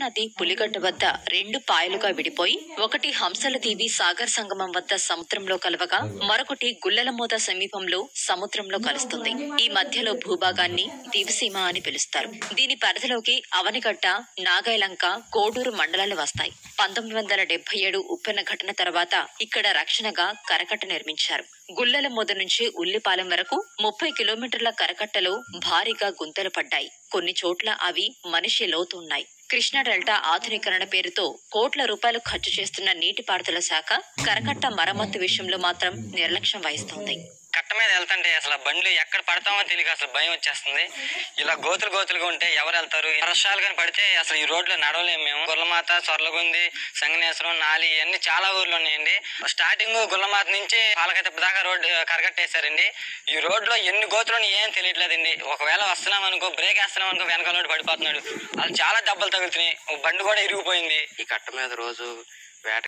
కృష్ణానది పులిగడ్డ వద్ద రెండు పాయలుగా విడిపోయి ఒకటి హంసల దీవి సాగర్ సంగమం వద్ద సముద్రంలో కలవగా మరొకటి గుల్లలమోద సమీపంలో సముద్రంలో కలుస్తుంది ఈ మధ్యలో భూభాగాన్ని దివిసీమ అని పిలుస్తారు దీని పరిధిలోకి అవనిగడ్డ నాగాయలంక కోడూరు మండలాలు వస్తాయి పంతొమ్మిది వందల డెబ్బై ఏడు ఉప్పెన ఘటన తర్వాత ఇక్కడ రక్షణగా కరకట్ట నిర్మించారు గుల్లల మొద నుంచి ఉల్లిపాలెం వరకు ముప్పై కిలోమీటర్ల కరకట్టలో భారీగా గుంతలు పడ్డాయి కొన్ని చోట్ల అవి మనిషి లోతు ఉన్నాయి కృష్ణా డెల్టా ఆధునీకరణ పేరుతో కోట్ల రూపాయలు ఖర్చు చేస్తున్న నీటిపారుదల శాఖ కరకట్ట మరమ్మతు విషయంలో మాత్రం నిర్లక్ష్యం వహిస్తోంది కట్ట మీద వెళ్తుంటే అసలు బండ్లు ఎక్కడ పడతామో తెలియక అసలు భయం వచ్చేస్తుంది ఇలా గోతులు గోతులుగా ఉంటే ఎవరు వెళ్తారు వర్షాలు కానీ పడితే అసలు ఈ రోడ్లో నడవలేము మేము గుల్లమాత సొర్లగుంది సంగనేశ్వరం నాలి ఇవన్నీ చాలా ఊర్లు ఉన్నాయండి స్టార్టింగ్ గుల్లమాత నుంచి పాలకతిప్ప దాకా రోడ్డు కరగట్టేశారండి ఈ రోడ్లో ఎన్ని గోతులు ఉన్నాయో ఏం తెలియట్లేదండి ఒకవేళ వస్తున్నాం అనుకో బ్రేక్ వేస్తున్నాం అనుకో వెనకాల వాడు పడిపోతున్నాడు వాళ్ళు చాలా దెబ్బలు తగులుతున్నాయి ఒక బండి కూడా ఇరిగిపోయింది ఈ కట్ట మీద రోజు